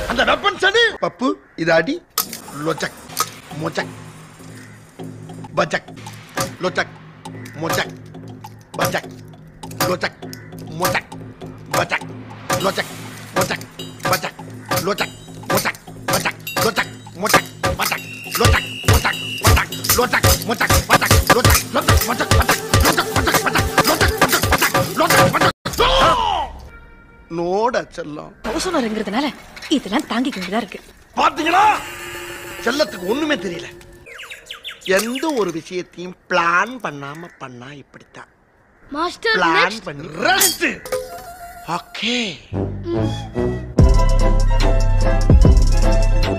அந்த வெப்பன் சனி பப்பு இது அடி லொச்சக் மொச்சக் பஜக் லொச்சக் மொச்சக் பஜக் லொச்சக் மொச்சக் பஜக் லொச்சக் மொச்சக் பஜக் லொச்சக் மொச்சக் பஜக் லொச்சக் மொச்சக் பஜக் லொச்சக் மொச்சக் பஜக் லொச்சக் மொச்சக் பஜக் லொச்சக் லொச்சக் மொச்சக் பஜக் லொச்சக் மொச்சக் பஜக் லொச்சக் மொச்சக் பஜக் லொச்சக் மொச்சக் நோட செல்லம் அவசரங்கிறதுனால இதெல்லாம் தாங்கிக்க வேண்டியதா இருக்கு பாத்தீங்களா செல்லத்துக்கு ஒண்ணுமே தெரியல எந்த ஒரு விஷயத்தையும் பிளான் பண்ணாம பண்ணா இப்படித்தான் மாஸ்டர் பிளான் பண்ணி ரெஸ்ட் ஓகே